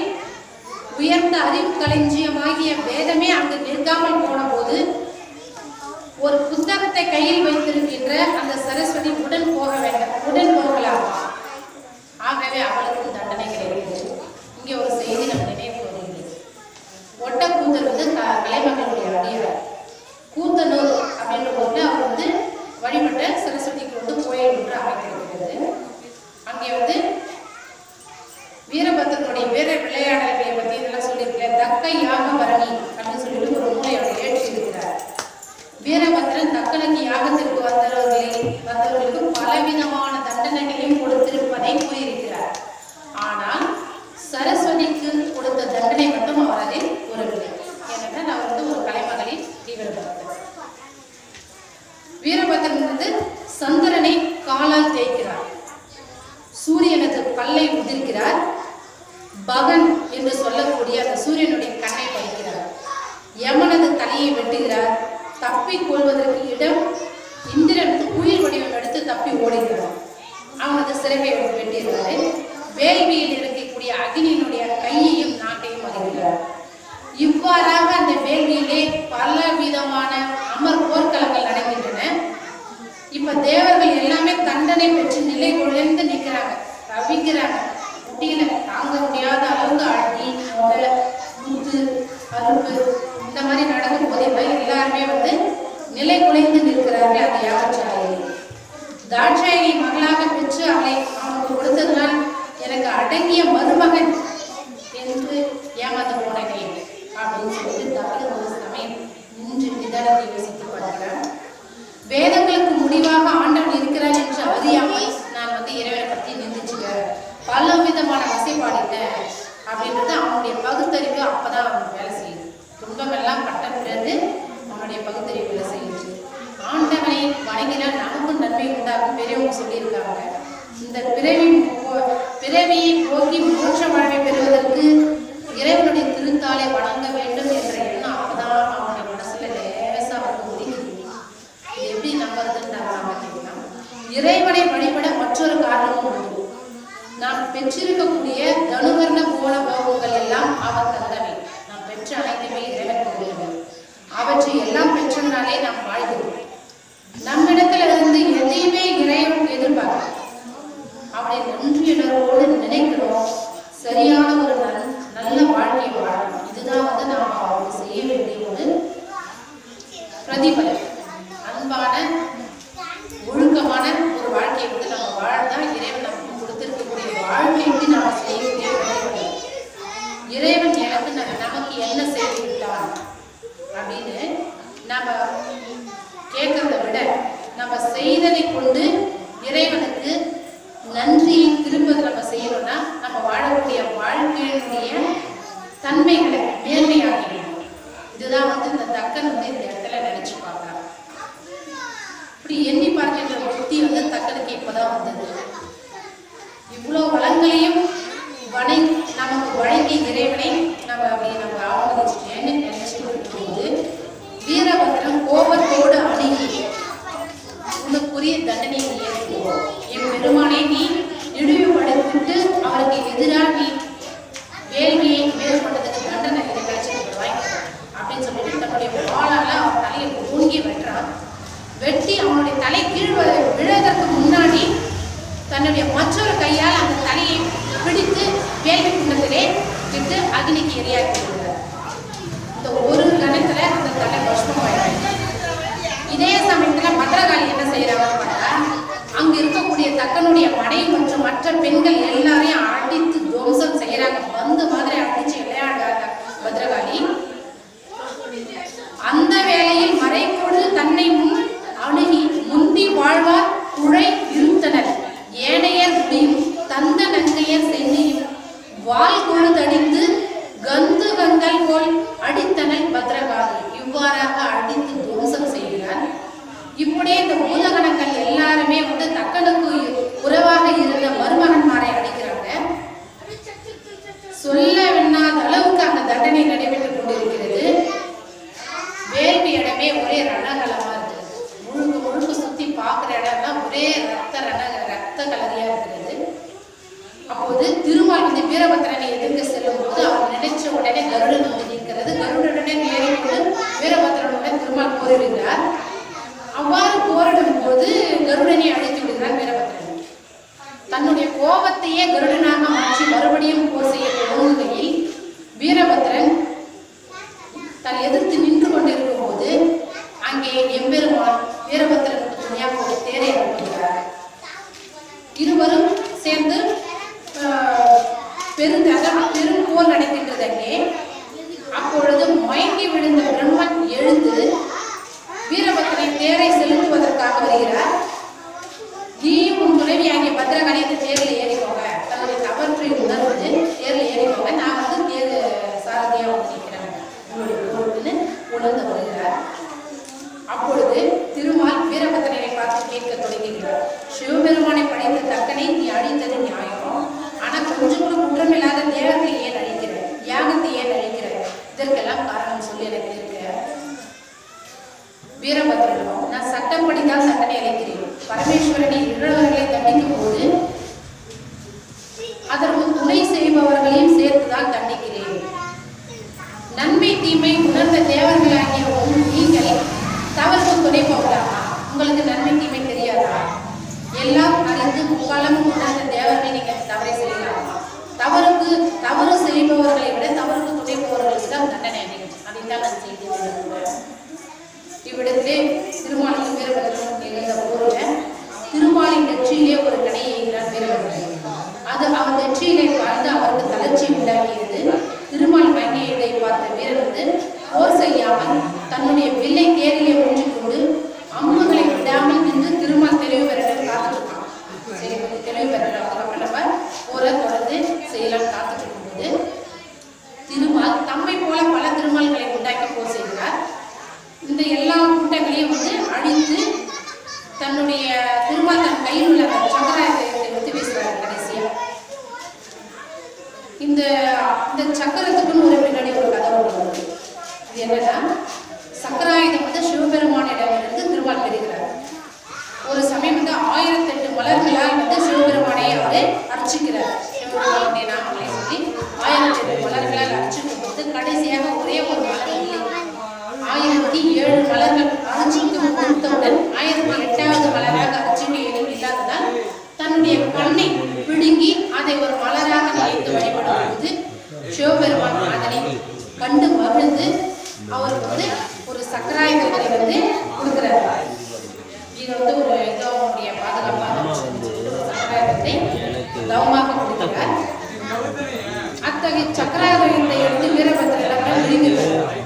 Speaker 2: உயர்ந்த அறிவு களஞ்சியமாகிய வேதமே அங்கு நிற்காமல் போன போது ஒரு புத்தகத்தை கையில் வைத்திருக்கின்ற அந்த சரஸ்வதி உடன் போக வேண்டும் உடன் போகலாம் ஆகவே அவளுக்கு தண்டனை கிடையாது இங்கே ஒரு செய்தி நம்ம நினைவு வருகிறது ஒட்டக்கூத்தர் வந்து க- கலைமகளுடைய அடியார் கூத்தனூர் அப்படின்ற ஊர்ல அவர் வந்து வழிபட்ட சரஸ்வதிக்கு வந்து கோயில் ஒன்று அமைத்திருக்கிறது அங்கே வந்து வீரபத்ரனுடைய வீர விளையாடல்களை பத்தி இதெல்லாம் சொல்லியிருக்கேன் தக்க யாக பரணி அப்படின்னு சொல்லிட்டு ஒரு நூலை அவர் ஏற்றி இருக்கிறார் வீரபத்ரன் தக்கனுக்கு யாகத்திற்கு வந்தவர்களை வந்தவர்களுக்கு பலவிதமான தண்டனைகளையும் கொடுத்திருப்பதை கூறியிருக்கிறார் ஆனால் சரஸ்வதிக்கு கொடுத்த தண்டனை மட்டும் அவர் அதை கூறவில்லை ஏனென்றால் அவர் வந்து ஒரு கலைமகளின் தீவிரபக்தர் வீரபத்ரன் வந்து சந்திரனை காலால் தேய்க்கிறார் சூரியனது பல்லை உதிர்க்கிறார் பகன் என்று சொல்லக்கூடிய அந்த சூரியனுடைய கண்ணை பறிக்கிறார் யமனது தலையை வெட்டுகிறார் தப்பிக் கொள்வதற்கு இடம் இந்திரன் வந்து குயில் வடிவம் எடுத்து தப்பி ஓடுகிறார் அவனது சிறகை வெட்டுகிறாரு வேள்வியில் இருக்கக்கூடிய அக்னியினுடைய கையையும் நாட்டையும் அறிகிறார் இவ்வாறாக அந்த வேள்வியிலே பல விதமான அமர் போர்க்களங்கள் நடக்கின்றன இப்ப தேவர்கள் எல்லாமே தண்டனை பெற்று நிலை குழைந்து நிக்கிறாங்க தவிக்கிறாங்க முடியல தாங்க முடியாத அளவுக்கு அடி நொடை, முத்து அறுப்பு இந்த மாதிரி நடக்கும் போதே எல்லாருமே வந்து நிலை குலைந்து நிற்கிறார்கள் அந்த யாகச்சாலையில் தாட்சாயணி மகளாக பெற்று அவளை அவனுக்கு கொடுத்ததுனால் எனக்கு அடங்கிய மருமகன் என்று ஏமாந்து போனேனே அப்படின்னு சொல்லிட்டு தப்பி ஒரு சமயம் நின்று நிதானத்தை யோசித்து பார்க்கிறார் வேதங்களுக்கு முடிவாக ஆண்டவன் இருக்கிறார் என்று அறியாமல் நான் வந்து இறைவனை பற்றி நிந்திச்சுட்டேன் பல விதமான வசைப்பாடிட்டேன் அப்படின்றது அவனுடைய பகுத்தறிவு அப்பதான் அவன் வேலை செய்யுது துன்பமெல்லாம் பட்ட பிறகு அவனுடைய பகுத்தறிவு வேலை செய்யுது ஆண்டவனை வணங்கினால் நமக்கும் நன்மை உண்டாகும் பெரியவங்க சொல்லியிருக்காங்க இந்த பிறவி போ- பிறவியை போக்கி மோட்ச வாழ்வை பெறுவதற்கு இறைவனுடைய திருத்தாளை வணங்க வேண்டும் என்ற எண்ணம் அப்பதான் அவனுடைய மனசுல லேசா வந்து உதிக்குது இது எப்படி நம்புறதுன்னு நாம கேட்கலாம் இறைவனை வழிபட மற்றொரு காரணமும் உண்டு நாம் பெற்றிருக்கக்கூடிய தனுவர்ண போன போகங்கள் எல்லாம் அவன் தந்தவை நாம் பெற்ற அனைத்துமே இறைவன் கொடுக்கிறது அவற்றை எல்லாம் பெற்றனாலே நாம் வாழ்கிறோம் நம்மிடத்துல இருந்து எதையுமே இறைவன் எதிர்பார்க்க அவனை நன்றியுணர்வோடு நினைக்கிறோம் சரியான ஒரு நல் நல்ல வாழ்க்கையை வாழணும் இதுதான் வந்து நாம் அவருக்கு செய்ய வேண்டிய ஒரு பிரதிபலன் அன்பான ஒழுக்கமான ஒரு வாழ்க்கையை வந்து நம்ம வாழ்ந்தா இறைவன் நமக்கு கொடுத்திருக்கக்கூடிய வாழ்க்கைக்கு நம்ம செய்யக்கூடிய பிரதிபலன் இறைவன் எனக்கு ந- நமக்கு என்ன செய்து விட்டான் அப்படின்னு நம்ம கேட்கறத விட நம்ம செய்ததை கொண்டு இறைவனுக்கு நன்றியை திரும்ப நம்ம செய்யணும்னா நம்ம வாழக்கூடிய வாழ்க்கையினுடைய தன்மைகளை மேன்மையாக்கிக்கணும் இதுதான் வந்து இந்த தக்கன் வந்து இந்த இடத்துல நினைச்சு பார்க்கலாம் இப்படி எண்ணி பார்க்கின்ற புத்தி வந்து தக்கனுக்கு இப்பதான் வந்தது இவ்வளோ வளங்களையும் வணங்கி நமக்கு வழங்கிய இறைவனை நம்ம அப்படி நம்ம ஆவணிச்சிட்டேன்னு நினைச்சிட்டு இருக்கும்போது வீரபத்ரன் கோபத்தோடு அணுகி உனக்குரிய தண்டனையை நீ ஏற்றுக்கோ என் பெருமானை நீ இழிவுபடுத்திட்டு அவருக்கு எதிராக நீ வேள்வியை மேற்கொண்டதுக்கு தண்டனை இதை கிடைச்சிட்டு வாங்கிக்கோ அப்படின்னு சொல்லிட்டு தன்னுடைய வாளால அவன் தலையை ஓங்கி வெட்டுறான் வெட்டி அவனுடைய தலை கீழ் வ- விழுவதற்கு முன்னாடி தன்னுடைய மற்றொரு கையால் அந்த தலையை பிடித்து வேள்வி குண்டத்திலே விட்டு அக்னிக்கு எரியாக்கி விடுகிறார் இந்த ஒரு கணத்துல அந்த தலை பஷ்பமாயிடும் இதே சமயத்துல பத்ரகாளி என்ன செய்யறாங்கன்னு பார்த்தா அங்க இருக்கக்கூடிய தக்கனுடைய மனை மற்றும் மற்ற பெண்கள் எல்லாரையும் அடித்து துவம்சம் செய்யறாங்க பந்து மாதிரி அடிச்சு விளையாடுறாங்க பத்ரகாளி அந்த வேளையில் மறைக்கோடு தன்னை முன் அணுகி முந்தி வாழ்வார் குழை இருந்தனர் ஏனையர் முடியும் தந்த நங்கையர் சென்னியும் வால் கொழுதடித்து கந்து கங்கல் போல் அடித்தனல் பத்ரகாளி இவ்வாறாக அடித்து துவம்சம் செய்கிறார் இப்படியே இந்த பூதகணங்கள் எல்லாருமே வந்து தக்கனுக்கு உறவாக இருந்த மருமகன்மாரை அடிக்கிறாங்க சொல்ல வேண்டாத அளவுக்கு அந்த தண்டனை நடைபெற்றுக் கொண்டிருக்கிறது வேள்வி இடமே ஒரே ரணகலமா இருக்குது முழுக்க முழுக்க சுத்தி பார்க்குற இடம்லாம் ஒரே ரத்த ரண ரத்த கலரியா இருக்கிறது அப்போது திருமால் வந்து வீரபத்ரனை எதிர்க்க செல்லும் போது அவர் நினைச்ச உடனே கருடன் வந்து நிற்கிறது கருடனுடன் ஏறிக்கொண்டு வீரபத்ரனுடன் திருமால் போரிடுகிறார் பெருந்தகம் பெரும்போல் நடக்கின்றது அங்கே அப்பொழுது மயங்கி விழுந்த பிரம்மன் எழுந்து வீரபத்திரை தேரை செலுத்துவதற்காக வருகிறார் நீயும் உன் துணைவியாகிய பத்திரகாளி இந்த தேரில் ஏறிக்கோங்க தன்னுடைய தவற்றை உணர்ந்து தேரில் ஏறிக்கோங்க நான் வந்து தேர் சாரதியா வந்து நிற்கிறேன் உங்களுடைய பொருட்னு உணர்ந்து வருகிறார் அப்பொழுது திருமால் வீரபத்திரனை பார்த்து கேட்க தொடங்குகிறார் சிவபெருமானை படைத்த தக்கனை நீ அழித்தது நியாயம் ஆனா கொஞ்சம் கூட குற்றமில்லாத தேவத்தை ஏன் அழிக்கிற யாகத்தை ஏன் அழிக்கிற இதற்கெல்லாம் காரணம் சொல்லி எனக்கு இருக்க வீரபத்ரனும் நான் சட்டப்படி தான் தண்டனை அளிக்கிறேன் பரமேஸ்வரனை இழவர்களை தண்டிக்கும் போது அதற்கு துணை செய்பவர்களையும் சேர்த்துதான் தண்டிக்கிறேன் நன்மை தீமை உணர்ந்த தேவர்களாகிய உம் நீங்கள் தவறுக்கு துணை போகலாமா உங்களுக்கு நன்மை தீமை தெரியாதா எல்லாம் அறிந்து முக்காலமும் உணர்ந்த தேவர்கள் நீங்க தவறை செய்யலாமா தவறுக்கு தவறு செய்பவர்களை விட தவறுக்கு துணை போவர்களுக்கு தான் தண்டனை அதிகம் அதைத்தான் நான் செய்து இவ்விடத்திலே திருமாலின் வீரபத்ரன் நிகழ்ந்த போர்ல திருமாலின் நெற்றியிலே ஒரு கணையை எய்கிறார் வீரபத்ரன் அது அவர் நெற்றியிலே பார்த்து அவருக்கு தளர்ச்சி உண்டாக்கியது திருமால் மங்கையை பார்த்த வீரர் வந்து போர் செய்யாமல் தன்னுடைய வில்லை தேரிலே ஊன்றிக்கொண்டு அம்புகளை விடாமல் நின்று திருமால் தெளிவு பெற காத்துருக்கான் சரி கொஞ்சம் தெளிவு பெறலாம் அதுக்கப்புறம் நம்ம போரை தொடர்ந்து செய்யலாம் காத்துட்டு இருக்கும்போது திருமால் தம்மை போல பல திருமால்களை உண்டாக்கி போர் செய்கிறார் இந்த எல்லா கூட்டங்களையும் வந்து அழித்து தன்னுடைய திருமால் தன் கையில் உள்ள அந்த சக்கராயத்தை எடுத்து வீசுறாரு கடைசியா இந்த இந்த சக்கரத்துக்குன்னு ஒரு பின்னாடி ஒரு கதை ஒன்று வருது. இது என்னன்னா சக்கராயுதம் வந்து சிவபெருமானிடமிருந்து திருமால் பெறுகிறார் ஒரு சமயம் வந்து ஆயிரத்தெட்டு மலர்களால் வந்து சிவபெருமானை அவரு அர்ச்சிக்கிறார் சிவபெருமானுடைய நாமங்களை சொல்லி ஆயிரத்தெட்டு மலர்களால் அர்ச்சிக்கும் போது கடைசியாக ஒரே ஒரு மலர் இல்லை ஆயிரத்தி ஏழு மலர்கள் அர்ச்சிக்கு கொடுத்தவுடன் ஆயிரத்தி எட்டாவது மலராக அர்ச்சிக்கு எதுவும் இல்லாததால் தன்னுடைய கண்ணை பிடுங்கி அதை ஒரு மலராக நினைத்து வழிபடும் பொழுது சிவபெருமான் அதனை கண்டு மகிழ்ந்து அவருக்கு வந்து ஒரு சக்கராயுதத்தை வந்து கொடுக்கிறார் இது வந்து ஒரு இதோ அவனுடைய பாதுகாப்பான ஒரு சக்கராயுதத்தை தவமாக கொடுக்கிறார் அத்தகைய சக்கராயுதத்தை எடுத்து வீரபத்திரம் விழுங்குகிறார்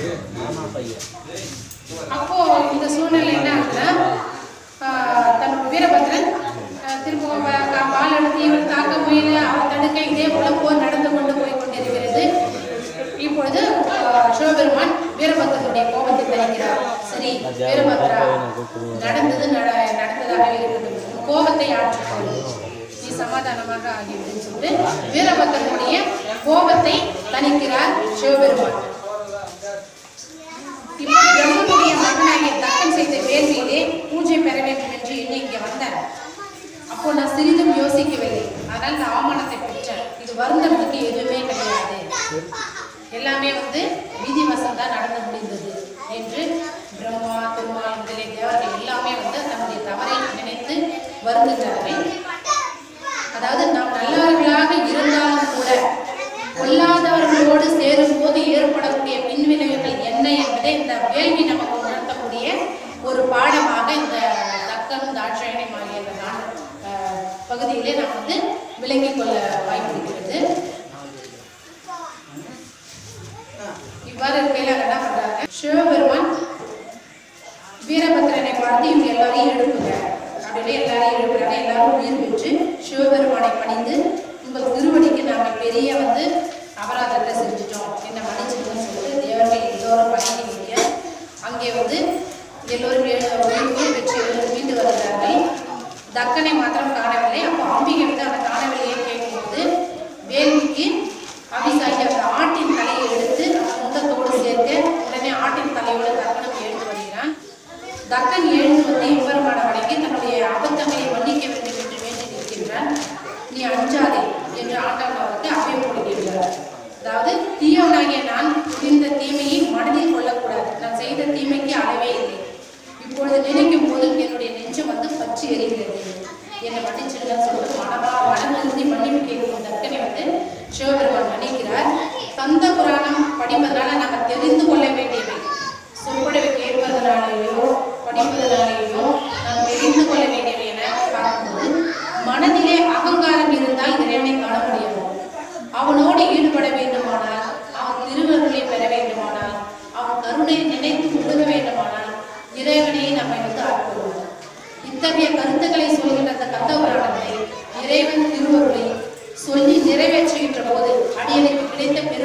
Speaker 2: அப்போ இந்த சூழ்நிலை என்ன ஆகுதுன்னா ஆஹ், தன்னோட வீரபத்ரன் ஆஹ், திரும்ப வ- க- வாள் எடுத்து இவர் தாக்க முயல அவர் தடுக்க இதே போல போர் நடந்து கொண்டு போய் கொண்டிருக்கிறது இப்பொழுது ஆஹ், சிவபெருமான் வீரபத்ரனுடைய கோபத்தை தணிக்கிறார் சரி வீரபத்ரா நடந்தது நட- நடந்ததாகவே இருக்கட்டும் உன் கோபத்தை ஆற்றுக்கொள் நீ சமாதானமாக ஆகிவிடுன்னு சொல்லிட்டு வீரபத்ரனுடைய கோபத்தை தணிக்கிறார் சிவபெருமான் இப்போ பிரம்மனுடைய மகனாகிய தக்கன் செய்த வேள்வியிலே பூஜை பெற வேண்டும் என்று எண்ணி இங்கே வந்தார் அப்போ நான் சிறிதும் யோசிக்கவில்லை ஆனால் நான் அவமானத்தை பெற்றேன் இது வருந்தறதுக்கு எதுவுமே கிடையாது எல்லாமே வந்து விதிவசம் தான் நடந்து முடிந்தது என்று பிரம்மா திருமால் முதலிய தேவர்கள் எல்லாமே வந்து தன்னுடைய தவறை நினைத்து வருந்துகிறார்கள் அதாவது நாம் நல்லவர்களாக இருந்தாலும் கூட கொல்லாதவர்களோடு சேரும் போது ஏற்படக்கூடிய பின்விளைவுகள் என்ன என்பதை இந்த வேள்வி நமக்கு உணர்த்தக்கூடிய ஒரு பாடமாக இந்த தக்கனும் தாட்சாயணியும் ஆகிய இந்த நான்கு அஹ், பகுதியிலே நாம் வந்து விளங்கிக் கொள்ள வாய்ப்பு இருக்கிறது இவ்வாறு இருக்கையில் அவங்க என்ன பண்றாங்க சிவபெருமான் வீரபத்ரனை பார்த்து இவங்க எல்லாரையும் எழுப்புங்க அப்படின்னு எல்லாரையும் எழுப்புறாங்க எல்லாரும் உயிர் பெற்று சிவபெருமானை பணிந்து உங்கள் திருவடிக்கு நாங்கள் பெரிய வந்து அபராதத்தை செஞ்சுட்டோம் என்ன மன்னிச்சிருங்கன்னு சொல்லிட்டு தேவர்கள் எல்லோரும் பணிந்து வைக்க அங்கே வந்து எல்லோரும் எழு- உயிர் உயிர் பெற்று எழுந்து மீண்டு வருகிறார்கள் தக்கனை மாத்திரம் காணவில்லை அப்போ அம்பிகை வந்து அவனை காணவில்லையே கேட்கும்போது வேள்விக்கு அபிசாகி அந்த ஆட்டின் தலையை எடுத்து முண்டத்தோடு சேர்த்து உடனே ஆட்டின் தலையோடு தக்கனும் எழுந்து வருகிறான் தக்கன் எழுந்து வந்து எம்பெருமான வணங்கி தன்னுடைய அபத்தங்களை மன்னிக்க வேண்டும் என்று வேண்டி நிற்கின்றான் நீ அஞ்சாதே என்று ஆண்டவன் அவருக்கு அபயம் கொடுக்கின்றார் அதாவது தீயவனாகிய நான் புரிந்த தீமையை மனதில் கொள்ளக்கூடாது நான் செய்த தீமைக்கு அளவே இல்லை இப்பொழுது நினைக்கும் போது என்னுடைய நெஞ்சம் வந்து பற்றி எரிகிறது என்னை மன்னிச்சிருங்கன்னு சொல்லிட்டு மனமா மனம் நிறுத்தி மன்னிப்பு கேட்கும் தக்கனை வந்து சிவபெருமான் மன்னிக்கிறார் கந்த புராணம் படிப்பதனால நம்ம தெரிந்து கொள்ள வேண்டியவை சொற்பொழிவு கேட்பதனாலேயோ படிப்பதனாலேயோ நாம் தெரிந்து கொள்ள வேண்டியவை என பார்க்கும்போது மனதிலே அகங்காரம் இருந்தால் இறைவனை காண முடியாது நம்மை வந்து ஆட்கொள்ளும் இத்தகைய கருத்துக்களை சொல்கின்ற அந்த கந்தபுராணத்தை இறைவன் திருவருளை சொல்லி நிறைவேற்றுகின்ற போது அடியனுக்கு கிடைத்த பெரும்